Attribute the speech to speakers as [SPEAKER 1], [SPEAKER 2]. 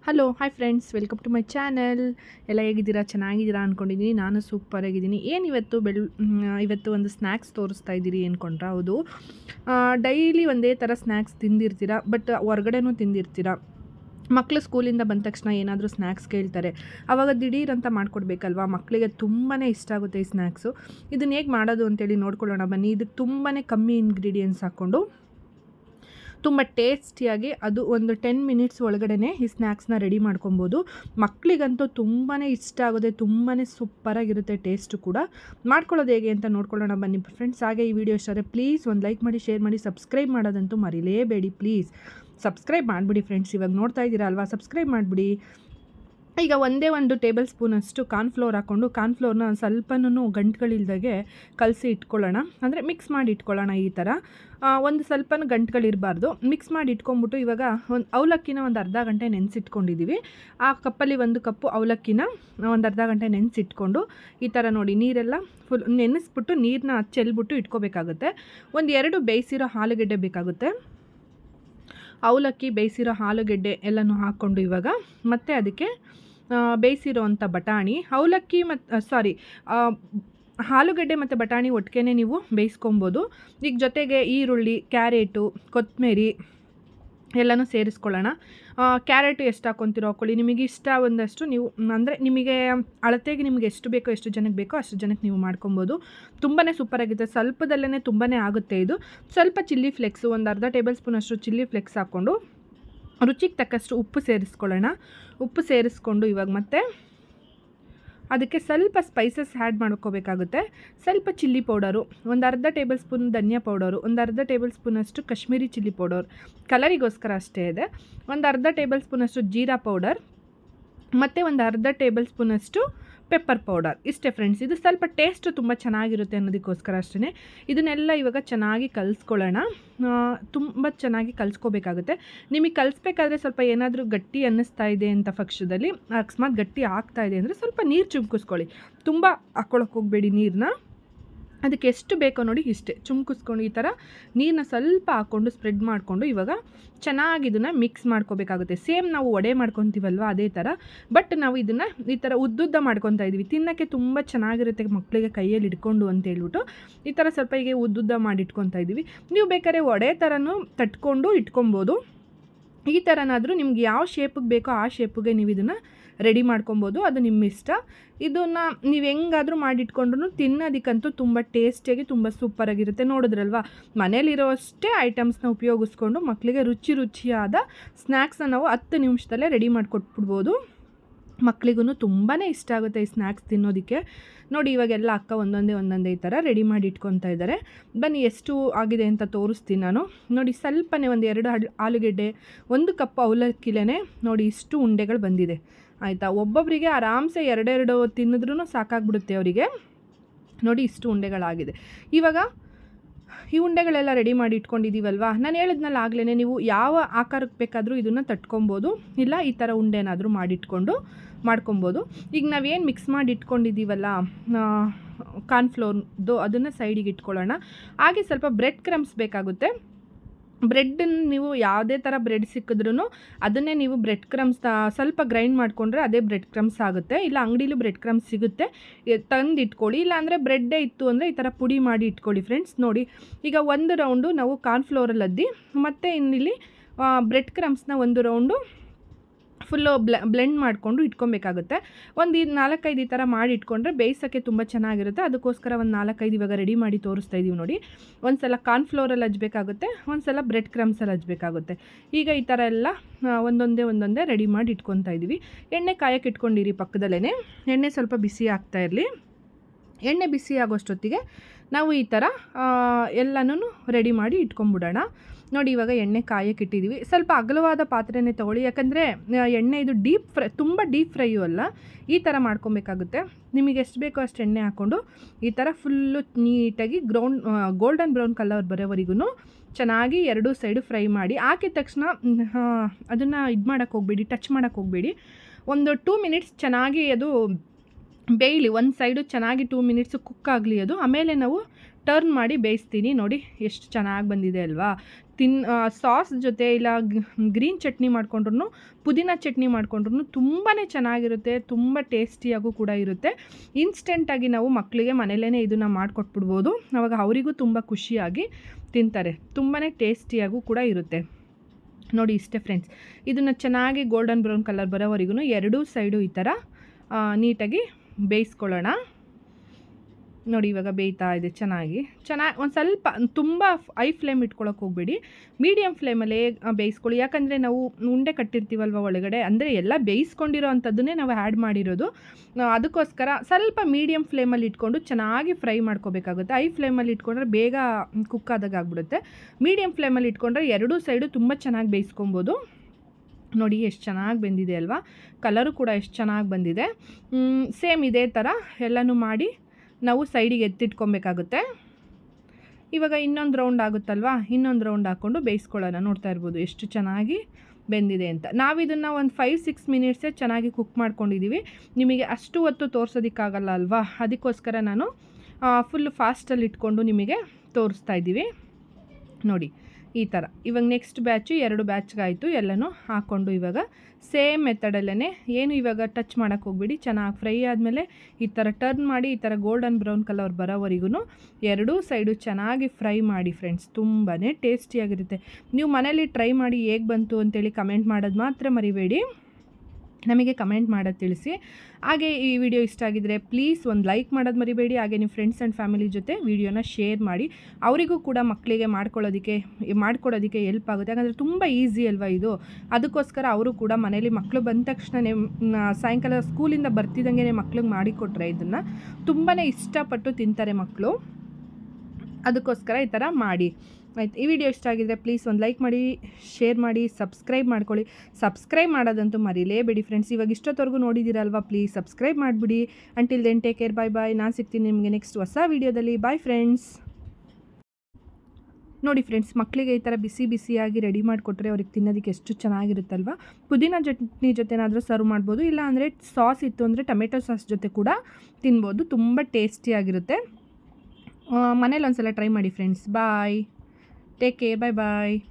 [SPEAKER 1] hello hi friends welcome to my channel ಎಲ್ಲ ಹೇಗಿದ್ದೀರಾ ಚೆನ್ನಾಗಿದ್ದೀರಾ ಅಂದ್ಕೊಂಡಿದ್ದೀನಿ ನಾನು ಸೂಪರ್ ಆಗಿದ್ದೀನಿ ಏನು ಇವತ್ತು ಬೆಳ್ ಮ್, ಇವತ್ತು ಒಂದು ಸ್ನ್ಯಾಕ್ಸ್ ತೋರಿಸ್ತಾ ಇದ್ದೀರಿ ಅಂದ್ಕೊಂಡ್ರೆ ಹೌದು ಡೈಲಿ ಒಂದೇ ಥರ ಸ್ನ್ಯಾಕ್ಸ್ ತಿಂದಿರ್ತೀರ ಬಟ್ ಹೊರ್ಗಡೆನೂ ತಿಂದಿರ್ತೀರ ಮಕ್ಕಳು ಸ್ಕೂಲಿಂದ ಬಂದ ತಕ್ಷಣ ಏನಾದರೂ ಸ್ನ್ಯಾಕ್ಸ್ ಕೇಳ್ತಾರೆ ಆವಾಗ ದಿಢೀರ್ ಅಂತ ಮಾಡಿಕೊಡ್ಬೇಕಲ್ವಾ ಮಕ್ಕಳಿಗೆ ತುಂಬಾ ಇಷ್ಟ ಆಗುತ್ತೆ ಈ ಸ್ನ್ಯಾಕ್ಸು ಇದನ್ನು ಹೇಗೆ ಮಾಡೋದು ಅಂತೇಳಿ ನೋಡ್ಕೊಳ್ಳೋಣ ಬನ್ನಿ ಇದಕ್ಕೆ ತುಂಬಾ ಕಮ್ಮಿ ಇಂಗ್ರೀಡಿಯೆಂಟ್ಸ್ ಹಾಕ್ಕೊಂಡು ತುಂಬ ಟೇಸ್ಟಿಯಾಗಿ ಅದು ಒಂದು ಟೆನ್ ಮಿನಿಟ್ಸ್ ಒಳಗಡೆ ಈ ಸ್ನ್ಯಾಕ್ಸ್ನ ರೆಡಿ ಮಾಡ್ಕೊಬೋದು ಮಕ್ಕಳಿಗಂತೂ ತುಂಬಾ ಇಷ್ಟ ಆಗೋದೆ ತುಂಬಾ ಸೂಪರಾಗಿರುತ್ತೆ ಟೇಸ್ಟು ಕೂಡ ಮಾಡ್ಕೊಳ್ಳೋದು ಹೇಗೆ ಅಂತ ನೋಡ್ಕೊಳ್ಳೋಣ ಬನ್ನಿ ಫ್ರೆಂಡ್ಸ್ ಹಾಗೆ ಈ ವಿಡಿಯೋ ಇಷ್ಟ ಪ್ಲೀಸ್ ಒಂದು ಲೈಕ್ ಮಾಡಿ ಶೇರ್ ಮಾಡಿ ಸಬ್ಸ್ಕ್ರೈಬ್ ಮಾಡೋದಂತೂ ಮರಿಲೇಬೇಡಿ ಪ್ಲೀಸ್ ಸಬ್ಸ್ಕ್ರೈಬ್ ಮಾಡಿಬಿಡಿ ಫ್ರೆಂಡ್ಸ್ ಇವಾಗ ನೋಡ್ತಾ ಇದ್ದೀರಾ ಅಲ್ವಾ ಸಬ್ಸ್ಕ್ರೈಬ್ ಮಾಡಿಬಿಡಿ ಈಗ ಒಂದೇ ಒಂದು ಟೇಬಲ್ ಸ್ಪೂನಷ್ಟು ಕಾರ್ನ್ಫ್ಲೋರ್ ಹಾಕ್ಕೊಂಡು ಕಾರ್ನ್ಫ್ಲೋರ್ನ ಸ್ವಲ್ಪನೂ ಗಂಟುಗಳಿಲ್ದಾಗೆ ಕಲಸಿ ಇಟ್ಕೊಳ್ಳೋಣ ಅಂದರೆ ಮಿಕ್ಸ್ ಮಾಡಿ ಇಟ್ಕೊಳ್ಳೋಣ ಈ ಥರ ಆ, ಒಂದು ಸ್ವಲ್ಪನೂ ಗಂಟುಗಳಿರಬಾರ್ದು ಮಿಕ್ಸ್ ಮಾಡಿ ಇಟ್ಕೊಂಬಿಟ್ಟು ಇವಾಗ ಒಂದು ಅವಲಕ್ಕಿನ ಒಂದು ಅರ್ಧ ಗಂಟೆ ನೆನೆಸಿಟ್ಕೊಂಡಿದ್ದೀವಿ ಆ ಕಪ್ಪಲ್ಲಿ ಒಂದು ಕಪ್ಪು ಅವಲಕ್ಕಿನ ಒಂದು ಅರ್ಧ ಗಂಟೆ ನೆನೆಸಿಟ್ಕೊಂಡು ಈ ಥರ ನೋಡಿ ನೀರೆಲ್ಲ ಫುಲ್ ನೆನೆಸ್ಬಿಟ್ಟು ನೀರನ್ನ ಚೆಲ್ಬಿಟ್ಟು ಇಟ್ಕೋಬೇಕಾಗುತ್ತೆ ಒಂದು ಎರಡು ಬೇಯಿಸಿರೋ ಆಲೂಗೆಡ್ಡೆ ಬೇಕಾಗುತ್ತೆ ಅವಲಕ್ಕಿ ಬೇಯಿಸಿರೋ ಆಲೂಗೆಡ್ಡೆ ಎಲ್ಲನೂ ಹಾಕ್ಕೊಂಡು ಇವಾಗ ಮತ್ತೆ ಅದಕ್ಕೆ ಆ, ಬೇಯಿಸಿರೋ ಅಂಥ ಬಟಾಣಿ ಅವಲಕ್ಕಿ ಮತ್ತು ಸಾರಿ ಆಲೂಗಡ್ಡೆ ಮತ್ತು ಬಟಾಣಿ ಒಟ್ಟಿಗೆ ನೀವು ಬೇಯಿಸ್ಕೊಬೋದು ಈಗ ಜೊತೆಗೆ ಈರುಳ್ಳಿ ಕ್ಯಾರೆಟು ಕೊತ್ತಂಬರಿ ಎಲ್ಲನೂ ಸೇರಿಸ್ಕೊಳ್ಳೋಣ ಕ್ಯಾರೆಟ್ ಎಷ್ಟು ಹಾಕ್ಕೊತಿರೋ ಹಾಕ್ಕೊಳ್ಳಿ ನಿಮಗೆ ಇಷ್ಟ ಒಂದಷ್ಟು ನೀವು ಅಂದರೆ ನಿಮಗೆ ಅಳತೆಗೆ ನಿಮಗೆ ಎಷ್ಟು ಬೇಕೋ ಎಷ್ಟು ಜನಕ್ಕೆ ಬೇಕೋ ಅಷ್ಟು ಜನಕ್ಕೆ ನೀವು ಮಾಡ್ಕೊಬೋದು ತುಂಬಾ ಸೂಪರಾಗಿದೆ ಸ್ವಲ್ಪದಲ್ಲೇ ತುಂಬಾ ಆಗುತ್ತೆ ಇದು ಸ್ವಲ್ಪ ಚಿಲ್ಲಿ ಫ್ಲೆಕ್ಸು ಒಂದು ಅರ್ಧ ಟೇಬಲ್ ಸ್ಪೂನಷ್ಟು ಚಿಲ್ಲಿ ಫ್ಲೆಕ್ಸ್ ಹಾಕ್ಕೊಂಡು ರುಚಿಗೆ ತಕ್ಕಷ್ಟು ಉಪ್ಪು ಸೇರಿಸ್ಕೊಳ್ಳೋಣ ಉಪ್ಪು ಸೇರಿಸ್ಕೊಂಡು ಇವಾಗ ಮತ್ತೆ ಅದಕ್ಕೆ ಸ್ವಲ್ಪ ಸ್ಪೈಸಸ್ ಆ್ಯಡ್ ಮಾಡ್ಕೋಬೇಕಾಗುತ್ತೆ ಸ್ವಲ್ಪ ಚಿಲ್ಲಿ ಪೌಡರು ಒಂದು ಅರ್ಧ ಟೇಬಲ್ ಸ್ಪೂನ್ ಧನಿಯಾ ಪೌಡರು ಒಂದು ಅರ್ಧ ಟೇಬಲ್ ಸ್ಪೂನಷ್ಟು ಕಾಶ್ಮೀರಿ ಚಿಲ್ಲಿ ಪೌಡರ್ ಕಲರಿಗೋಸ್ಕರ ಅಷ್ಟೇ ಇದೆ ಒಂದು ಅರ್ಧ ಟೇಬಲ್ ಸ್ಪೂನಷ್ಟು ಜೀರಾ ಪೌಡರ್ ಮತ್ತು ಒಂದು ಅರ್ಧ ಟೇಬಲ್ ಸ್ಪೂನಷ್ಟು ಪೆಪ್ಪರ್ ಪೌಡರ್ ಇಷ್ಟೇ ಫ್ರೆಂಡ್ಸ್ ಇದು ಸ್ವಲ್ಪ ಟೇಸ್ಟ್ ತುಂಬ ಚೆನ್ನಾಗಿರುತ್ತೆ ಅನ್ನೋದಕ್ಕೋಸ್ಕರ ಅಷ್ಟೇ ಇದನ್ನೆಲ್ಲ ಇವಾಗ ಚೆನ್ನಾಗಿ ಕಲಿಸ್ಕೊಳ್ಳೋಣ ತುಂಬ ಚೆನ್ನಾಗಿ ಕಲಿಸ್ಕೋಬೇಕಾಗುತ್ತೆ ನಿಮಗೆ ಕಲಿಸ್ಬೇಕಾದ್ರೆ ಸ್ವಲ್ಪ ಏನಾದರೂ ಗಟ್ಟಿ ಅನ್ನಿಸ್ತಾ ಇದೆ ಅಂತ ಪಕ್ಷದಲ್ಲಿ ಅಕಸ್ಮಾತ್ ಗಟ್ಟಿ ಆಗ್ತಾ ಇದೆ ಅಂದರೆ ಸ್ವಲ್ಪ ನೀರು ಚುಮ್ಕಿಸ್ಕೊಳ್ಳಿ ತುಂಬ ಹಾಕ್ಕೊಳಕ್ಕೆ ಹೋಗಬೇಡಿ ನೀರನ್ನ ಅದಕ್ಕೆ ಎಷ್ಟು ಬೇಕೋ ನೋಡಿ ಇಷ್ಟೇ ಚುಮ್ಕಿಸ್ಕೊಂಡು ಈ ಥರ ನೀರನ್ನ ಸ್ವಲ್ಪ ಹಾಕ್ಕೊಂಡು ಸ್ಪ್ರೆಡ್ ಮಾಡಿಕೊಂಡು ಇವಾಗ ಚೆನ್ನಾಗಿ ಇದನ್ನು ಮಿಕ್ಸ್ ಮಾಡ್ಕೋಬೇಕಾಗುತ್ತೆ ಸೇಮ್ ನಾವು ವಡೆ ಮಾಡ್ಕೊತೀವಲ್ವ ಅದೇ ಥರ ಬಟ್ ನಾವು ಇದನ್ನು ಈ ಥರ ಉದ್ದುದ್ದ ಮಾಡ್ಕೊತಾ ಇದ್ವಿ ತಿನ್ನೋಕ್ಕೆ ತುಂಬ ಚೆನ್ನಾಗಿರುತ್ತೆ ಮಕ್ಕಳಿಗೆ ಕೈಯಲ್ಲಿ ಇಟ್ಕೊಂಡು ಅಂತ ಹೇಳ್ಬಿಟ್ಟು ಈ ಥರ ಸ್ವಲ್ಪ ಹೀಗೆ ಉದ್ದುದ್ದ ಮಾಡಿ ಇಟ್ಕೊತಾ ಇದ್ದೀವಿ ನೀವು ಬೇಕಾದ್ರೆ ವಡೆ ಥರನೂ ತಟ್ಕೊಂಡು ಇಟ್ಕೊಬೋದು ಈ ಥರನಾದರೂ ನಿಮ್ಗೆ ಯಾವ ಶೇಪಿಗೆ ಬೇಕೋ ಆ ಶೇಪಿಗೆ ನೀವು ಇದನ್ನು ರೆಡಿ ಮಾಡ್ಕೊಬೋದು ಅದು ನಿಮ್ಮ ಇಷ್ಟ ಇದನ್ನು ನೀವು ಹೆಂಗಾದರೂ ಮಾಡಿಟ್ಕೊಂಡ್ರು ತಿನ್ನೋದಕ್ಕಂತೂ ತುಂಬ ಟೇಸ್ಟಿಯಾಗಿ ತುಂಬ ಸೂಪರಾಗಿರುತ್ತೆ ನೋಡಿದ್ರಲ್ವಾ ಮನೇಲಿರೋ ಅಷ್ಟೇ ಐಟಮ್ಸ್ನ ಉಪಯೋಗಿಸ್ಕೊಂಡು ಮಕ್ಕಳಿಗೆ ರುಚಿ ರುಚಿಯಾದ ಸ್ನ್ಯಾಕ್ಸ್ನ ನಾವು ಹತ್ತು ನಿಮಿಷದಲ್ಲೇ ರೆಡಿ ಮಾಡಿಕೊಟ್ಬಿಡ್ಬೋದು ಮಕ್ಕಳಿಗೂ ತುಂಬಾ ಇಷ್ಟ ಆಗುತ್ತೆ ಈ ಸ್ನ್ಯಾಕ್ಸ್ ತಿನ್ನೋದಕ್ಕೆ ನೋಡಿ ಇವಾಗೆಲ್ಲ ಅಕ್ಕ ಒಂದೊಂದೇ ಒಂದೊಂದೇ ಈ ಥರ ರೆಡಿ ಮಾಡಿ ಇಟ್ಕೊತಾ ಇದ್ದಾರೆ ಬನ್ನಿ ಎಷ್ಟು ಆಗಿದೆ ಅಂತ ತೋರಿಸ್ತೀನಿ ನಾನು ನೋಡಿ ಸ್ವಲ್ಪನೇ ಒಂದು ಎರಡು ಹಡ್ ಆಲೂಗೆಡ್ಡೆ ಒಂದು ಕಪ್ ಅವಲಕ್ಕಿಲೇ ನೋಡಿ ಇಷ್ಟು ಉಂಡೆಗಳು ಬಂದಿದೆ ಆಯಿತಾ ಒಬ್ಬೊಬ್ಬರಿಗೆ ಆರಾಮ್ಸೆ ಎರಡೆರಡು ತಿನ್ನಿದ್ರೂ ಸಾಕಾಗ್ಬಿಡುತ್ತೆ ಅವರಿಗೆ ನೋಡಿ ಇಷ್ಟು ಉಂಡೆಗಳಾಗಿದೆ ಇವಾಗ ಈ ಉಂಡೆಗಳೆಲ್ಲ ರೆಡಿ ಮಾಡಿ ಇಟ್ಕೊಂಡಿದ್ದೀವಲ್ವಾ ನಾನು ಹೇಳಿದ್ನಲ್ಲ ಆಗಲೇ ನೀವು ಯಾವ ಆಕಾರಕ್ಕೆ ಬೇಕಾದರೂ ಇದನ್ನು ತಟ್ಕೊಬೋದು ಇಲ್ಲ ಈ ಥರ ಉಂಡೆನಾದರೂ ಮಾಡಿಟ್ಕೊಂಡು ಮಾಡ್ಕೊಬೋದು ಈಗ ನಾವೇನು ಮಿಕ್ಸ್ ಮಾಡಿ ಇಟ್ಕೊಂಡಿದ್ದೀವಲ್ಲ ಕಾರ್ನ್ಫ್ಲೋರ್ದು ಅದನ್ನು ಸೈಡಿಗೆ ಇಟ್ಕೊಳ್ಳೋಣ ಹಾಗೆ ಸ್ವಲ್ಪ ಬ್ರೆಡ್ ಕ್ರಮ್ಸ್ ಬೇಕಾಗುತ್ತೆ ಬ್ರೆಡ್ಡನ್ನು ನೀವು ಯಾವುದೇ ಥರ ಬ್ರೆಡ್ ಸಿಕ್ಕಿದ್ರೂ ಅದನ್ನೇ ನೀವು ಬ್ರೆಡ್ ಕ್ರಮ್ಸ್ ಸ್ವಲ್ಪ ಗ್ರೈಂಡ್ ಮಾಡಿಕೊಂಡ್ರೆ ಅದೇ ಬ್ರೆಡ್ ಕ್ರಮ್ಸ್ ಆಗುತ್ತೆ ಇಲ್ಲ ಅಂಗಡಿಲೂ ಬ್ರೆಡ್ ಕ್ರಮ್ಸ್ ಸಿಗುತ್ತೆ ಎ- ತಂದು ಇಟ್ಕೊಳ್ಳಿ ಇಲ್ಲಾಂದರೆ ಬ್ರೆಡ್ಡೇ ಇತ್ತು ಅಂದರೆ ಈ ಥರ ಪುಡಿ ಮಾಡಿ ಇಟ್ಕೊಳ್ಳಿ ಫ್ರೆಂಡ್ಸ್ ನೋಡಿ ಈಗ ಒಂದು ರೌಂಡು ನಾವು ಕಾರ್ನ್ಫ್ಲೋರಲ್ಲಿ ಅದ್ದಿ ಮತ್ತು ಇನ್ನಿಲ್ಲಿ ಬ್ರೆಡ್ ಕ್ರಮ್ಸ್ನ ಒಂದು ರೌಂಡು ಫುಲ್ಲು ಬ್ಲೆ ಬ್ಲೆಂಡ್ ಮಾಡಿಕೊಂಡು ಇಟ್ಕೊಬೇಕಾಗುತ್ತೆ ಒಂದು ಈ ನಾಲ್ಕೈದು ಈ ಥರ ಮಾಡಿ ಇಟ್ಕೊಂಡ್ರೆ ಬೇಯಿಸೋಕ್ಕೆ ತುಂಬ ಚೆನ್ನಾಗಿರುತ್ತೆ ಅದಕ್ಕೋಸ್ಕರ ಒಂದು ನಾಲ್ಕೈದು ಇವಾಗ ರೆಡಿ ಮಾಡಿ ತೋರಿಸ್ತಾ ಇದ್ದೀವಿ ನೋಡಿ ಒಂದು ಸಲ ಕಾರ್ನ್ಫ್ಲೋರಲ್ಲಿ ಹಚ್ಬೇಕಾಗುತ್ತೆ ಒಂದು ಸಲ ಬ್ರೆಡ್ ಕ್ರಮ್ಸಲ್ಲಿ ಹಚ್ಬೇಕಾಗುತ್ತೆ ಈಗ ಈ ಥರ ಎಲ್ಲ ಆ, ಒಂದೊಂದೇ ಒಂದೊಂದೇ ರೆಡಿ ಮಾಡಿ ಇಟ್ಕೊತಾ ಇದ್ದೀವಿ ಎಣ್ಣೆ ಕಾಯಕ್ಕೆ ಇಟ್ಕೊಂಡಿರಿ ಪಕ್ಕದಲ್ಲೇ ಎಣ್ಣೆ ಸ್ವಲ್ಪ ಬಿಸಿ ಆಗ್ತಾ ಇರಲಿ ಎಣ್ಣೆ ಬಿಸಿ ಆಗೋಷ್ಟೊತ್ತಿಗೆ ನಾವು ಈ ಥರ ಎಲ್ಲನೂ ರೆಡಿ ಮಾಡಿ ಇಟ್ಕೊಂಬಿಡೋಣ ನೋಡಿ ಇವಾಗ ಎಣ್ಣೆ ಕಾಯಕ್ಕೆ ಇಟ್ಟಿದ್ದೀವಿ ಸ್ವಲ್ಪ ಅಗಲವಾದ ಪಾತ್ರೆನೇ ತೊಗೊಳ್ಳಿ ಯಾಕಂದರೆ ಎಣ್ಣೆ ಇದು ಡೀಪ್ ಫ್ರೈ ತುಂಬ ಡೀಪ್ ಫ್ರೈಯೂ ಅಲ್ಲ ಈ ಥರ ಮಾಡ್ಕೊಬೇಕಾಗುತ್ತೆ ನಿಮಗೆ ಎಷ್ಟು ಬೇಕೋ ಅಷ್ಟು ಎಣ್ಣೆ ಹಾಕ್ಕೊಂಡು ಈ ಥರ ಫುಲ್ಲು ನೀಟಾಗಿ ಗ್ರೌಂಡ್ ಗೋಲ್ಡನ್ ಬ್ರೌನ್ ಕಲರ್ ಬರೋವರೆಗೂ ಚೆನ್ನಾಗಿ ಎರಡೂ ಸೈಡು ಫ್ರೈ ಮಾಡಿ ಹಾಕಿದ ತಕ್ಷಣ ಅದನ್ನು ಇದು ಮಾಡೋಕ್ಕೆ ಹೋಗಬೇಡಿ ಟಚ್ ಮಾಡೋಕ್ಕೆ ಹೋಗಬೇಡಿ ಒಂದು ಟೂ ಮಿನಿಟ್ಸ್ ಚೆನ್ನಾಗಿ ಅದು ಬೇಯಲಿ ಒಂದು ಸೈಡು ಚೆನ್ನಾಗಿ ಟೂ ಮಿನಿಟ್ಸು ಕುಕ್ ಆಗಲಿ ಅದು ಆಮೇಲೆ ನಾವು ಟರ್ನ್ ಮಾಡಿ ಬೇಯಿಸ್ತೀನಿ ನೋಡಿ ಎಷ್ಟು ಚೆನ್ನಾಗಿ ಬಂದಿದೆ ಅಲ್ವಾ ತಿನ್ ಸಾಸ್ ಜೊತೆ ಇಲ್ಲ ಗ್ರೀನ್ ಚಟ್ನಿ ಮಾಡ್ಕೊಂಡ್ರು ಪುದೀನ ಚಟ್ನಿ ಮಾಡ್ಕೊಂಡ್ರು ತುಂಬಾ ಚೆನ್ನಾಗಿರುತ್ತೆ ತುಂಬ ಟೇಸ್ಟಿಯಾಗೂ ಕೂಡ ಇರುತ್ತೆ ಇನ್ಸ್ಟೆಂಟಾಗಿ ನಾವು ಮಕ್ಕಳಿಗೆ ಮನೇಲೇ ಇದನ್ನು ಮಾಡಿಕೊಟ್ಬಿಡ್ಬೋದು ಆವಾಗ ಅವರಿಗೂ ತುಂಬ ಖುಷಿಯಾಗಿ ತಿಂತಾರೆ ತುಂಬಾ ಟೇಸ್ಟಿಯಾಗೂ ಕೂಡ ಇರುತ್ತೆ ನೋಡಿ ಇಷ್ಟೇ ಫ್ರೆಂಡ್ಸ್ ಇದನ್ನು ಚೆನ್ನಾಗಿ ಗೋಲ್ಡನ್ ಬ್ರೌನ್ ಕಲರ್ ಬರೋವರೆಗೂ ಎರಡೂ ಸೈಡು ಈ ಥರ ಆ, ನೀಟಾಗಿ ಬೇಯಿಸ್ಕೊಳ್ಳೋಣ ನೋಡಿ ಇವಾಗ ಬೇಯ್ತಾ ಇದೆ ಚೆನ್ನಾಗಿ ಚೆನ್ನಾಗಿ ಒಂದು ಸ್ವಲ್ಪ ತುಂಬ ಐ ಫ್ಲೇಮ್ ಇಟ್ಕೊಳಕ್ಕೆ ಹೋಗಬೇಡಿ ಮೀಡಿಯಮ್ ಫ್ಲೇಮಲ್ಲೇ ಬೇಯಿಸ್ಕೊಳ್ಳಿ ಯಾಕಂದರೆ ನಾವು ಉಂಡೆ ಕಟ್ಟಿರ್ತೀವಲ್ವ ಒಳಗಡೆ ಅಂದರೆ ಎಲ್ಲ ಬೇಯಿಸ್ಕೊಂಡಿರೋ ಅಂಥದ್ದನ್ನೇ ನಾವು ಆ್ಯಡ್ ಮಾಡಿರೋದು ಆ, ಅದಕ್ಕೋಸ್ಕರ ಸ್ವಲ್ಪ ಮೀಡಿಯಮ್ ಫ್ಲೇಮಲ್ಲಿ ಇಟ್ಕೊಂಡು ಚೆನ್ನಾಗಿ ಫ್ರೈ ಮಾಡ್ಕೋಬೇಕಾಗುತ್ತೆ ಐ ಫ್ಲೇಮಲ್ಲಿ ಇಟ್ಕೊಂಡ್ರೆ ಬೇಗ ಕುಕ್ ಆದಾಗ ಆಗ್ಬಿಡುತ್ತೆ ಮೀಡಿಯಮ್ ಫ್ಲೇಮಲ್ಲಿ ಇಟ್ಕೊಂಡ್ರೆ ಎರಡೂ ಸೈಡು ತುಂಬ ಚೆನ್ನಾಗಿ ಬೇಯಿಸ್ಕೊಬೋದು ನೋಡಿ ಎಷ್ಟು ಚೆನ್ನಾಗಿ ಬಂದಿದೆ ಅಲ್ವಾ ಕಲರು ಕೂಡ ಎಷ್ಟು ಚೆನ್ನಾಗಿ ಬಂದಿದೆ ಸೇಮ್ ಇದೇ ಥರ ಎಲ್ಲನೂ ಮಾಡಿ ನಾವು ಸೈಡಿಗೆ ಎತ್ತಿಟ್ಕೊಬೇಕಾಗುತ್ತೆ ಇವಾಗ ಇನ್ನೊಂದು ರೌಂಡ್ ಆಗುತ್ತಲ್ವಾ ಇನ್ನೊಂದು ರೌಂಡ್ ಹಾಕ್ಕೊಂಡು ಬೇಯಿಸ್ಕೊಳ್ಳೋಣ ನೋಡ್ತಾ ಇರ್ಬೋದು ಎಷ್ಟು ಚೆನ್ನಾಗಿ ಬೆಂದಿದೆ ಅಂತ ನಾವಿದನ್ನು ಒಂದು ಫೈವ್ ಸಿಕ್ಸ್ ಮಿನಿಟ್ಸೇ ಚೆನ್ನಾಗಿ ಕುಕ್ ಮಾಡ್ಕೊಂಡಿದ್ದೀವಿ ನಿಮಗೆ ಅಷ್ಟು ಹೊತ್ತು ತೋರಿಸೋದಕ್ಕಾಗಲ್ಲ ಅಲ್ವಾ ಅದಕ್ಕೋಸ್ಕರ ನಾನು ಫುಲ್ ಫಾಸ್ಟಲ್ಲಿ ಇಟ್ಕೊಂಡು ನಿಮಗೆ ತೋರಿಸ್ತಾ ಇದ್ದೀವಿ ನೋಡಿ ಈ ಥರ ಇವಾಗ ನೆಕ್ಸ್ಟ್ ಬ್ಯಾಚು ಎರಡು ಬ್ಯಾಚ್ಗಾಯಿತು ಎಲ್ಲನೂ ಹಾಕ್ಕೊಂಡು ಇವಾಗ ಸೇಮ್ ಮೆಥಡಲ್ಲೇ ಏನು ಇವಾಗ ಟಚ್ ಮಾಡೋಕ್ಕೆ ಹೋಗ್ಬಿಡಿ ಚೆನ್ನಾಗಿ ಫ್ರೈ ಆದಮೇಲೆ ಈ ಥರ ಟರ್ನ್ ಮಾಡಿ ಈ ಥರ ಗೋಲ್ಡನ್ ಬ್ರೌನ್ ಕಲರ್ ಬರೋವರೆಗೂ ಎರಡೂ ಸೈಡು ಚೆನ್ನಾಗಿ ಫ್ರೈ ಮಾಡಿ ಫ್ರೆಂಡ್ಸ್ ತುಂಬಾ ಟೇಸ್ಟಿಯಾಗಿರುತ್ತೆ ನೀವು ಮನೇಲಿ ಟ್ರೈ ಮಾಡಿ ಹೇಗೆ ಬಂತು ಅಂತೇಳಿ ಕಮೆಂಟ್ ಮಾಡೋದು ಮಾತ್ರ ಮರಿಬೇಡಿ ನಮಗೆ ಕಮೆಂಟ್ ಮಾಡೋದು ತಿಳಿಸಿ ಹಾಗೆ ಈ ವಿಡಿಯೋ ಇಷ್ಟ ಆಗಿದ್ರೆ ಪ್ಲೀಸ್ ಒಂದು ಲೈಕ್ ಮಾಡೋದು ಮರಿಬೇಡಿ ಹಾಗೆ ನಿಮ್ಮ ಫ್ರೆಂಡ್ಸ್ ಆ್ಯಂಡ್ ಫ್ಯಾಮಿಲಿ ಜೊತೆ ವಿಡಿಯೋನ ಶೇರ್ ಮಾಡಿ ಅವರಿಗೂ ಕೂಡ ಮಕ್ಕಳಿಗೆ ಮಾಡ್ಕೊಳ್ಳೋದಕ್ಕೆ ಮಾಡ್ಕೊಡೋದಕ್ಕೆ ಎಲ್ಪ್ ಆಗುತ್ತೆ ಯಾಕಂದರೆ ತುಂಬ ಈಸಿ ಅಲ್ವಾ ಇದು ಅದಕ್ಕೋಸ್ಕರ ಅವರು ಕೂಡ ಮನೇಲಿ ಮಕ್ಕಳು ಬಂದ ತಕ್ಷಣನೇ ಮ್, ಸಾಯಂಕಾಲ ಸ್ಕೂಲಿಂದ ಬರ್ತಿದ್ದಂಗೆ ಮಕ್ಳಿಗೆ ಮಾಡಿಕೊಟ್ರೆ ಇದನ್ನು ತುಂಬಾ ಇಷ್ಟಪಟ್ಟು ತಿಂತಾರೆ ಮಕ್ಕಳು ಅದಕ್ಕೋಸ್ಕರ ಈ ಥರ ಮಾಡಿ ಆಯ್ತು ಈ ವಿಡಿಯೋ ಇಷ್ಟ ಆಗಿದ್ರೆ ಪ್ಲೀಸ್ ಒಂದು ಲೈಕ್ ಮಾಡಿ ಶೇರ್ ಮಾಡಿ ಸಬ್ಸ್ಕ್ರೈಬ್ ಮಾಡ್ಕೊಳ್ಳಿ ಸಬ್ಸ್ಕ್ರೈಬ್ ಮಾಡೋದಂತೂ ಮರಿಲೇಬೇಡಿ ಫ್ರೆಂಡ್ಸ್ ಇವಾಗ ಇಷ್ಟೊತ್ತವರೆಗೂ ನೋಡಿದ್ದೀರಲ್ವಾ ಪ್ಲೀಸ್ ಸಬ್ಸ್ಕ್ರೈಬ್ ಮಾಡಿಬಿಡಿ until then take care bye bye ನಾನು ಸಿಗ್ತೀನಿ ನಿಮಗೆ ನೆಕ್ಸ್ಟ್ ಹೊಸ ವೀಡಿಯೋದಲ್ಲಿ ಬಾಯ್ ಫ್ರೆಂಡ್ಸ್ ನೋಡಿ ಫ್ರೆಂಡ್ಸ್ ಮಕ್ಕಳಿಗೆ ಈ ಥರ ಬಿಸಿ ಬಿಸಿಯಾಗಿ ರೆಡಿ ಮಾಡಿಕೊಟ್ರೆ ಅವ್ರಿಗೆ ತಿನ್ನೋದಕ್ಕೆ ಎಷ್ಟು ಚೆನ್ನಾಗಿರುತ್ತಲ್ವ ಪುದೀನ ಚಟ್ನಿ ಜೊತೆನಾದರೂ ಸರ್ವ್ ಮಾಡ್ಬೋದು ಇಲ್ಲ ಅಂದರೆ ಸಾಸ್ ಇತ್ತು ಅಂದರೆ ಟೊಮೆಟೊ ಸಾಸ್ ಜೊತೆ ಕೂಡ ತಿನ್ಬೋದು ತುಂಬ ಟೇಸ್ಟಿಯಾಗಿರುತ್ತೆ ಮನೇಲಿ ಒಂದ್ಸಲ ಟ್ರೈ ಮಾಡಿ friends bye take care bye ಬಾಯ್